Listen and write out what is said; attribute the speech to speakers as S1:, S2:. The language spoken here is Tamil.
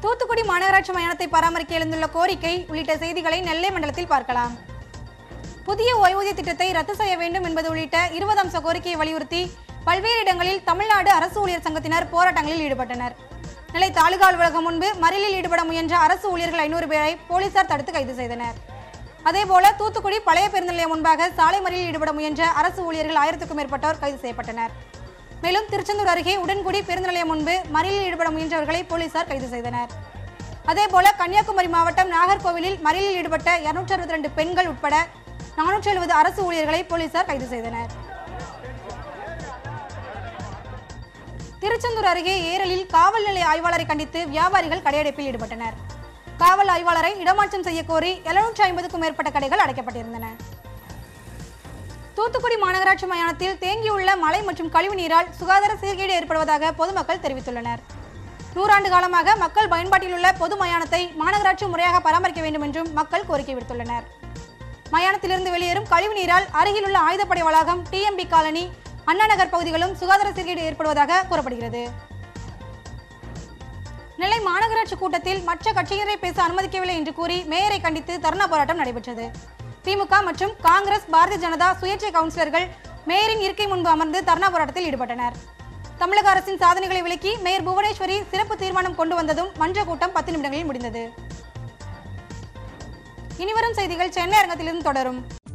S1: தூத்துக்குடி மாநகராட்சி மயானத்தை பராமரிக்க எழுந்துள்ள கோரிக்கை உள்ளிட்ட செய்திகளை நெல்லை மண்டலத்தில் பார்க்கலாம் புதிய ஓய்வூதிய திட்டத்தை ரத்து செய்ய வேண்டும் என்பது உள்ளிட்ட இருபது அம்ச கோரிக்கையை வலியுறுத்தி பல்வேறு இடங்களில் தமிழ்நாடு அரசு ஊழியர் சங்கத்தினர் போராட்டங்களில் ஈடுபட்டனர் நெல்லை தாலுகா அலுவலகம் முன்பு மறியலில் ஈடுபட முயன்ற அரசு ஊழியர்கள் ஐநூறு பேரை போலீசார் தடுத்து கைது செய்தனர் அதேபோல தூத்துக்குடி பழைய பேருந்து நிலையம் முன்பாக சாலை மறியலில் ஈடுபட முயன்ற அரசு ஊழியர்கள் ஆயிரத்துக்கும் மேற்பட்டோர் கைது செய்யப்பட்டனர் மேலும் திருச்செந்தூர் அருகே உடன்குடி பேருந்து நிலையம் முன்பு மறியலில் ஈடுபட முயன்றவர்களை போலீசார் கைது செய்தனர் அதேபோல கன்னியாகுமரி மாவட்டம் நாகர்கோவிலில் மறியலில் ஈடுபட்ட இருநூற்றி அறுபத்தி ரெண்டு பெண்கள் உட்பட நானூற்றி எழுபது அரசு ஊழியர்களை போலீசார் கைது செய்தனர் திருச்செந்தூர் அருகே ஏரலில் காவல் நிலைய ஆய்வாளரை கண்டித்து வியாபாரிகள் கடையடைப்பில் ஈடுபட்டனர் காவல் ஆய்வாளரை இடமாற்றம் செய்ய கோரி எழுநூற்றி ஐம்பதுக்கும் மேற்பட்ட கடைகள் அடைக்கப்பட்டிருந்தன தூத்துக்குடி மாநகராட்சி மயானத்தில் தேங்கியுள்ள மழை மற்றும் கழிவு நீரால் சுகாதார சீர்கேடு ஏற்படுவதாக பொதுமக்கள் தெரிவித்துள்ளனர் நூறாண்டு காலமாக மக்கள் பயன்பாட்டில் உள்ள பொது மயானத்தை மாநகராட்சி முறையாக பராமரிக்க வேண்டும் என்றும் மக்கள் கோரிக்கை விடுத்துள்ளனர் மயானத்திலிருந்து வெளியேறும் கழிவு நீரால் அருகிலுள்ள ஆயுதப்படை வளாகம் டிஎம்பி காலனி அண்ணா நகர் பகுதிகளும் சுகாதார சீர்கேடு ஏற்படுவதாக கூறப்படுகிறது நெல்லை மாநகராட்சி கூட்டத்தில் மற்ற கட்சியினரை பேச அனுமதிக்கவில்லை என்று கூறி மேயரை கண்டித்து தர்ணா போராட்டம் நடைபெற்றது திமுக மற்றும் காங்கிரஸ் பாரதிய ஜனதா சுயேட்சை கவுன்சிலர்கள் மேயரின் இருக்கை முன்பு அமர்ந்து தர்ணா போராட்டத்தில் ஈடுபட்டனர் தமிழக அரசின் சாதனைகளை விளக்கி மேயர் புவனேஸ்வரி சிறப்பு தீர்மானம் கொண்டு வந்ததும் மன்ற கூட்டம் பத்து நிமிடங்களில் முடிந்தது இனிவரும் செய்திகள் சென்னை அரங்கத்திலிருந்து தொடரும்